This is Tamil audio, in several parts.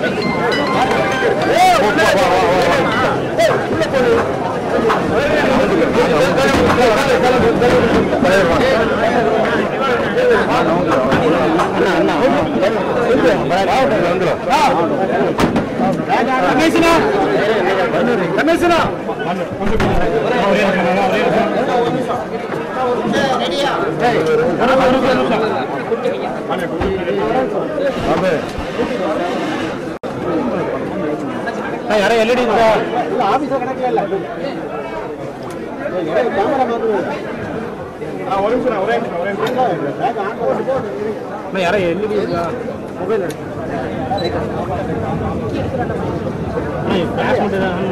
யாரோ எல்இடி இருக்கா அண்ணா, யாரோ எல்இடி இருக்கா மொபைல் ஃபிளாஷ் மட்டும் தான்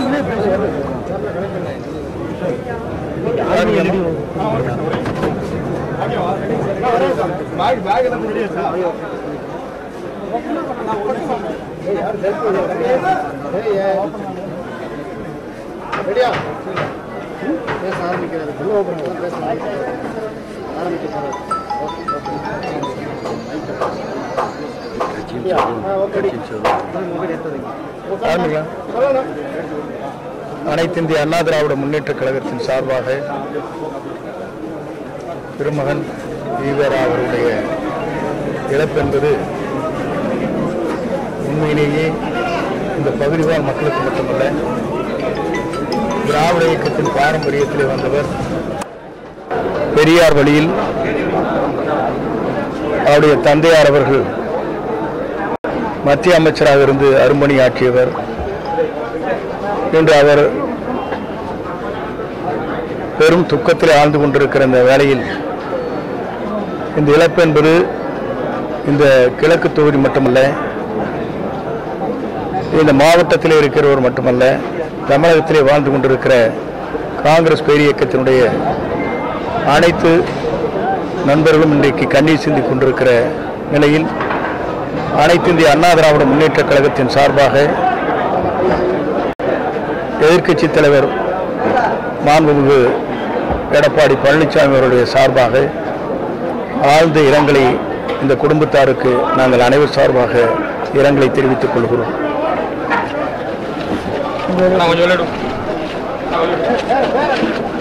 எல்இடி அனைத்து இந்திய அண்ணா திராவிட முன்னேற்ற கழகத்தின் சார்பாக திருமகன் ஈவேரா அவருடைய இழப்பு என்பது உண்மையிலேயே இந்த பகுதிவாழ் மக்களுக்கு மட்டுமல்ல திராவிட இயக்கத்தின் பாரம்பரியத்திலே வந்தவர் பெரியார் வழியில் அவருடைய தந்தையார் அவர்கள் மத்திய அமைச்சராக இருந்து அரும்பணியாற்றியவர் இன்று அவர் பெரும் துக்கத்தில் ஆழ்ந்து கொண்டிருக்கிற இந்த வேளையில் இந்த இழப்பு என்பது இந்த கிழக்கு தொகுதி மட்டுமல்ல இந்த மாவட்டத்தில் இருக்கிறவர் மட்டுமல்ல தமிழகத்திலே வாழ்ந்து கொண்டிருக்கிற காங்கிரஸ் பேர் இயக்கத்தினுடைய அனைத்து நண்பர்களும் இன்றைக்கு கண்ணீர் சிந்தி கொண்டிருக்கிற நிலையில் அனைத்து இந்திய அண்ணா திராவிட முன்னேற்ற கழகத்தின் சார்பாக எதிர்க்கட்சித் தலைவர் மாண்புமிகு எடப்பாடி பழனிசாமி அவருடைய சார்பாக ஆழ்ந்த இரங்கலை இந்த குடும்பத்தாருக்கு நாங்கள் அனைவர் சார்பாக இரங்கலை தெரிவித்துக் கொள்கிறோம் நான் கொஞ்சம் விளையாடும்